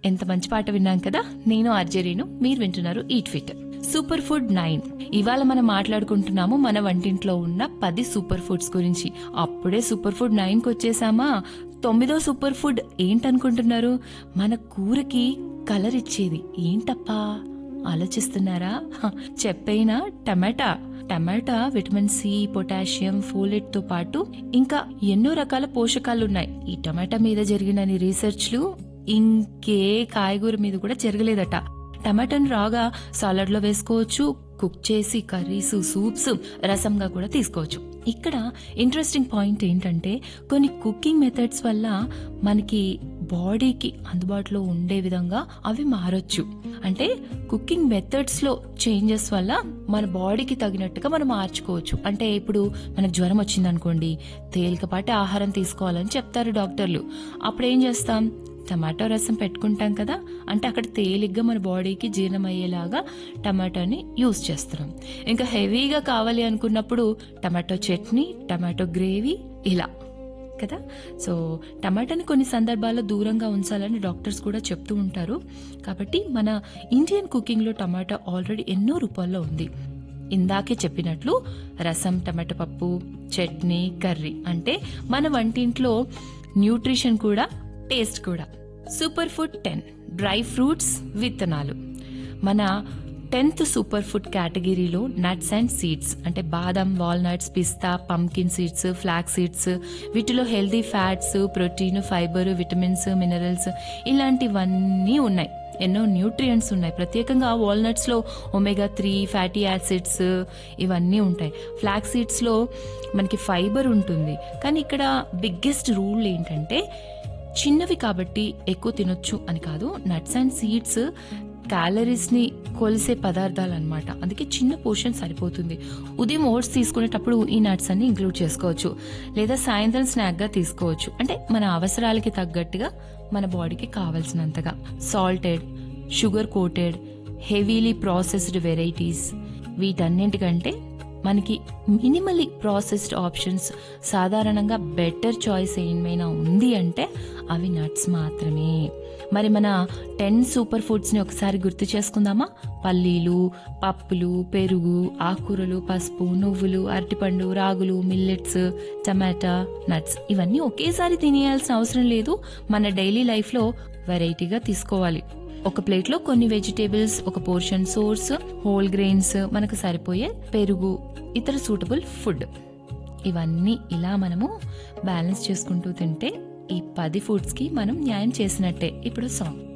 ఎంత మంచి పాట విన్నాం కదా నేను ఆర్జరీను మీరు వింటున్నారు eat fit super food nine ఇవాళ మనం మాట్లాడుకుంటున్నాము మన వంటింట్లో ఉన్న పది సూపర్ ఫుడ్స్ గురించి అప్పుడే సూపర్ ఫుడ్ నైన్ కి వచ్చేసామా తొమ్మిదో సూపర్ ఫుడ్ ఏంటనుకుంటున్నారు మన కూరకి కలర్ ఇచ్చేది ఏంటప్పా ఆలోచిస్తున్నారా హ, చెప్పైనా tomato tomato vitamin C potassium folate తో పాటు ఇంకా ఎన్నో రకాల పోషకాలు ఉన్నాయి ఈ టమాటా మీద జరిగిన రీసెర్చ్లు ఇంకే కాయగూర మీద కూడా జరగలేదట టమాటాను రాగా సాలడ్ లో వేసుకోవచ్చు కుక్ చేసి కర్రీస్ సూప్స్ రసంగా కూడా తీసుకోవచ్చు ఇక్కడ ఇంట్రెస్టింగ్ పాయింట్ ఏంటంటే కొన్ని కుకింగ్ మెథడ్స్ వల్ల మనకి బాడీకి అందుబాటులో ఉండే విధంగా అవి మారొచ్చు అంటే కుకింగ్ మెథడ్స్ లో చేంజెస్ వల్ల మన బాడీకి తగినట్టుగా మనం మార్చుకోవచ్చు అంటే ఇప్పుడు మనకు జ్వరం వచ్చింది అనుకోండి తేలికపాటి ఆహారం తీసుకోవాలని చెప్తారు డాక్టర్లు అప్పుడు ఏం చేస్తాం టమాటో రసం పెట్టుకుంటాం కదా అంటే అక్కడ తేలిగ్గా మన బాడీకి జీర్ణమయ్యేలాగా టమాటోని యూస్ చేస్తున్నాం ఇంకా హెవీగా కావాలి అనుకున్నప్పుడు టమాటో చట్నీ టమాటో గ్రేవీ ఇలా కదా సో టమాటాని కొన్ని సందర్భాల్లో దూరంగా ఉంచాలని డాక్టర్స్ కూడా చెప్తూ ఉంటారు కాబట్టి మన ఇండియన్ కుకింగ్లో టమాటా ఆల్రెడీ ఎన్నో రూపాల్లో ఉంది ఇందాకే చెప్పినట్లు రసం టమాటా పప్పు చట్నీ కర్రీ అంటే మన వంటింట్లో న్యూట్రిషన్ కూడా టేస్ట్ కూడా super food ten dry fruits విత్తనాలు మన టెన్త్ సూపర్ ఫుడ్ కేటగిరీలో నట్స్ అండ్ సీడ్స్ అంటే బాదం వాల్నట్స్ పిస్తా పంకిన్ సీడ్స్ ఫ్లాక్ సీడ్స్ వీటిలో healthy fats protein fibre vitamins minerals ఇలాంటివన్నీ ఉన్నాయి ఎన్నో న్యూట్రియంట్స్ ఉన్నాయి ప్రత్యేకంగా వాల్నట్స్ లో ఒమేగా త్రీ ఫ్యాటీ యాసిడ్స్ ఇవన్నీ ఉంటాయి ఫ్లాక్ సీడ్స్ లో మనకి ఫైబర్ ఉంటుంది కానీ ఇక్కడ బిగ్గెస్ట్ రూల్ ఏంటంటే చిన్నవి కాబట్టి ఎక్కువ తినొచ్చు అని కాదు నట్స్ అండ్ సీడ్స్ క్యాలరీస్ ని కొలిసే పదార్థాలు అనమాట అందుకే చిన్న పోర్షన్ సరిపోతుంది ఉదయం ఓట్స్ తీసుకునేటప్పుడు ఈ నట్స్ అన్ని ఇంక్లూడ్ చేసుకోవచ్చు లేదా సాయంత్రం స్నాక్ గా తీసుకోవచ్చు అంటే మన అవసరాలకి తగ్గట్టుగా మన బాడీకి కావలసినంతగా salted sugar coated heavily processed varieties వీటన్నింటికంటే మనకి మినిమలీ ప్రాసెస్డ్ ఆప్షన్స్ సాధారణంగా బెటర్ చాయిస్ ఏమైనా ఉంది అంటే అవి నట్స్ మాత్రమే మరి మన టెన్ సూపర్ ఫుడ్స్ ని ఒకసారి గుర్తు చేసుకుందామా పల్లీలు పప్పులు పెరుగు ఆకుకూరలు పసుపు నువ్వులు అరటిపండు రాగులు మిల్లెట్స్ టమాటా నట్స్ ఇవన్నీ ఒకేసారి తినేయాల్సిన అవసరం లేదు మన డైలీ లైఫ్ లో వెరైటీగా తీసుకోవాలి ఒక ప్లేట్ లో కొన్ని వెజిటేబుల్స్ ఒక పోర్షన్ సోర్స్ హోల్ గ్రెయిన్స్ మనకు సరిపోయే పెరుగు ఇతర సూటబుల్ ఫుడ్ ఇవన్నీ ఇలా మనము బ్యాలెన్స్ చేసుకుంటూ తింటే ఈ పది ఫుడ్స్ కి మనం న్యాయం చేసినట్టే ఇప్పుడు సాంగ్